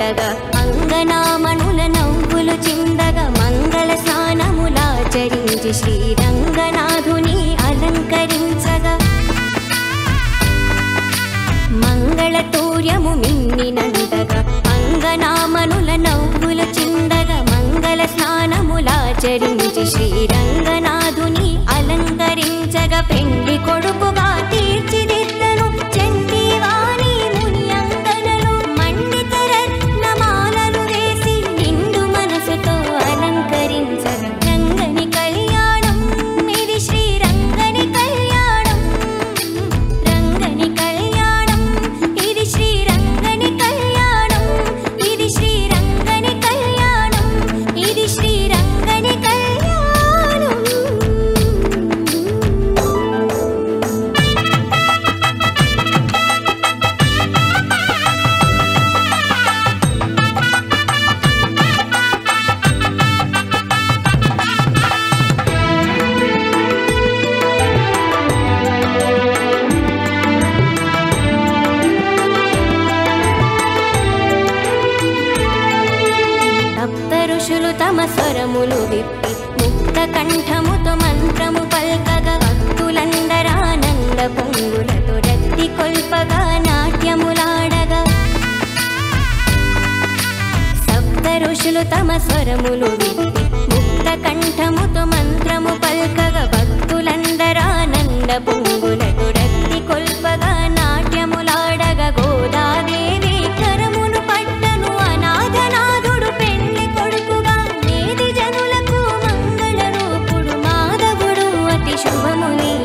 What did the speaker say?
పండగ అంగనామణుల నవ్వులు చిందగా మంగళ స్నానములాచరించి శ్రీరంగనాథుని అలంకరించగా మంగళతూర్యము మిన్నినందగా అంగనామనుల నవ్వుల చిందగా మంగళ స్నానములాచరించి శ్రీరంగనాథుని అలంకరించగా పెండి కొడుకుగా తీర్చిదిద్దను చండీవాణి ముని అంగనలు మండిత రత్నమాలలు వేసి నిండు మనసుతో అలంకరించగా రంగని కళ్యాణం ఇది శ్రీరంగని కళ్యాణం రంగని కళ్యాణం ఇది శ్రీరంగని కళ్యాణం ఇది శ్రీరంగని కళ్యాణం ఇది శ్రీరంగని కళ్యాణం సప్త ఋషులు తమ స్వరములు విప్పి ముక్త కంఠముతో మంత్రము పల్కగా భక్తులందరానంద పొంగులతో రత్తి కొల్పగా నాట్యములాడగా సప్త ఋషులు తమ స్వరములు విప్పి ముక్త కంఠముతో మంత్రము పల్కగా భక్తులందరానంద పొంగులతో రత్తి కొల్పగా నాట్యములాడగా గోదాదేవి కరమును పట్టను అనాథనాథుడు పెళ్లి కొడుకుగా నేది జనులకు మంగళ రూపుడు మాధవుడు అతి శుభముని